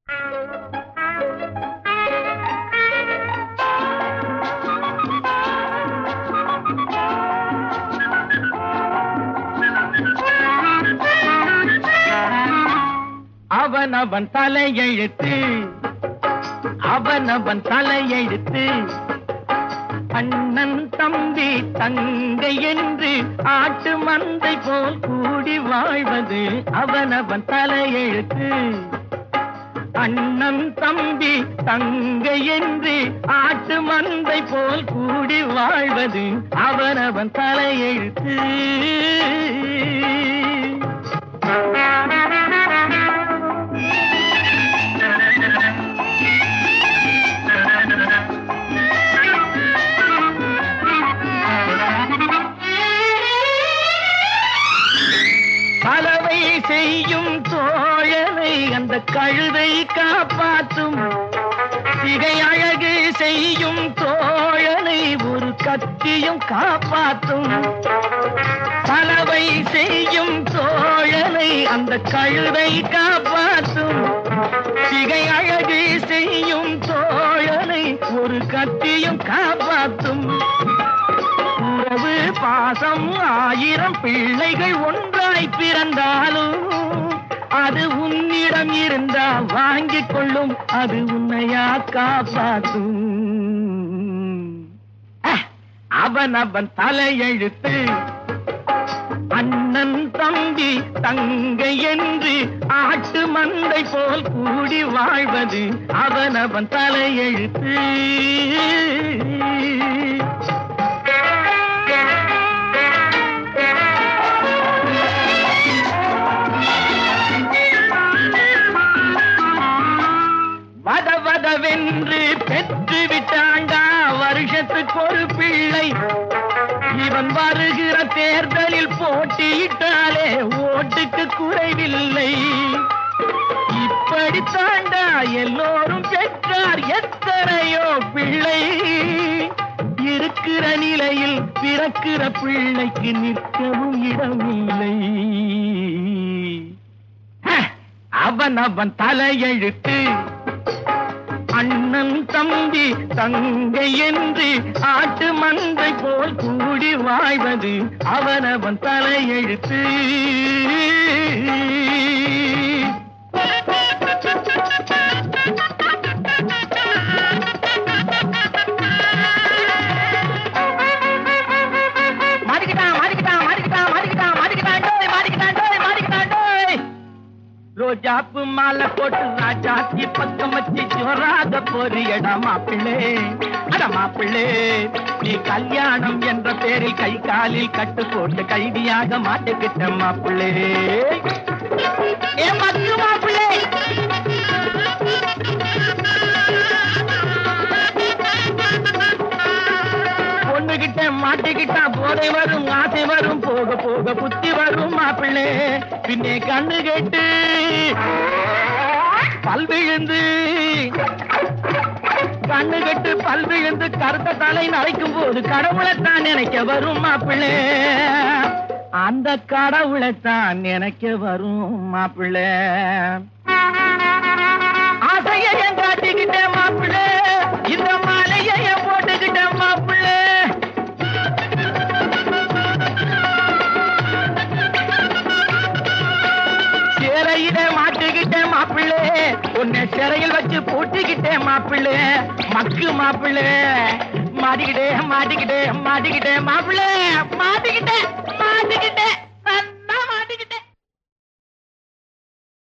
அவனவன் தலையெழுத்து அவனவன் தலையெழுத்து அண்ணன் தம்பி தங்கை என்று ஆட்டு மந்தை போல் கூடி வாழ்வது அவனவன் தலையெழுத்து அண்ணன் தம்பி தங்கை என்று ஆட்டு மந்தை போல் கூடி வாழ்வது அவனவன் தலையெழுத்து பலவை செய்யும் தோழனை அந்த கழுதை காப்பாற்றும் சிகை அழகு செய்யும் தோழனை ஒரு கத்தியும் காப்பாற்றும் பலவை செய்யும் தோழனை அந்த கழுதை காப்பாற்றும் சிகை அழகு செய்யும் தோழனை ஒரு கத்தியும் காப்பாற்றும் உறவு பாசம் ஆயிரம் பிள்ளைகள் ஒன்றாய் பிறந்தாலும் அது உன்னிடம் இருந்தா வாங்கிக் கொள்ளும் அது உன்னையா காப்பாற்றும் அஹ், அவன் அவன் தலையெழுத்து அண்ணன் தம்பி தங்கை என்று ஆட்டு மந்தை போல் கூடி வாழ்வது அவனவன் தலையெழுத்து வத வதவென்று பெற்று விட்டாண்டா வருஷத்துக்கு ஒரு பிள்ளை இவன் வருகிற தேர்தலில் போட்டியிட்டாலே ஓட்டுக்கு குறைவில்லை இப்படித்தாண்டா எல்லோரும் பெற்றார் எத்தனையோ பிள்ளை இருக்கிற நிலையில் பிறக்கிற பிள்ளைக்கு நிற்கவும் இடமில்லை ஹ! அவன் அவன் தலையெழுத்து அண்ணன் தம்பி தங்கை என்று ஆட்டு மந்தை போல் கூடி வாழ்வது அவனவன் தலையெழுத்து மாட்டிக்கிட்டான் மாட்டிக்கிட்டான் மாட்டிக்கிட்டான் மாட்டிக்கிட்டான் மாட்டிக்கிட்டான் டோய் மாட்டிக்கிட்டான் டோய் மாட்டிக்கிட்டான் டோய் ரோஜாப்பு மாலை போட்டு ராஜாத்தி பக்கம் வச்சு ஜோராக போறியடா மாப்பிள்ளே அட மாப்பிள்ளே நீ கல்யாணம் என்ற பேரில் கை காலில் கட்டு போட்டு கைதியாக மாட்டிக்கிட்ட மாப்பிள்ளே ஏ மக்கு மாப்பிள்ளே பொண்ணுகிட்ட மாட்டிக்கிட்டா போதை வரும் ஆசை வரும் போக போக புத்தி வரும் மாப்பிள்ளை பின்னே கண்ணு கேட்டு பல் விழுந்து கண்ணு கெட்டு பல் விழுந்து கருத்த தலை நரைக்கும் போது கடவுளைத்தான் நினைக்க வரும் மாப்பிள்ளை அந்த கடவுளைத்தான் நினைக்க வரும் மாப்பிள்ளை ஆசைய என் காட்டிக்கிட்டேன் மாப்பிள்ளை இந்த மாலைய என் போட்டுக்கிட்டேன் மாப்பிள்ளை சிறையில மாட்டிக்கிட்டேன் மாப்பிள்ளை உன்னை சிறையில் வச்சு பூட்டிக்கிட்டேன் மாப்பிள்ளை மக்கு மாப்பிள்ளை மாட்டிக்கிட்டே மாட்டிக்கிட்டே மாட்டிக்கிட்டே மாப்பிள்ளை மாட்டிக்கிட்டேன் மாட்டிக்கிட்டே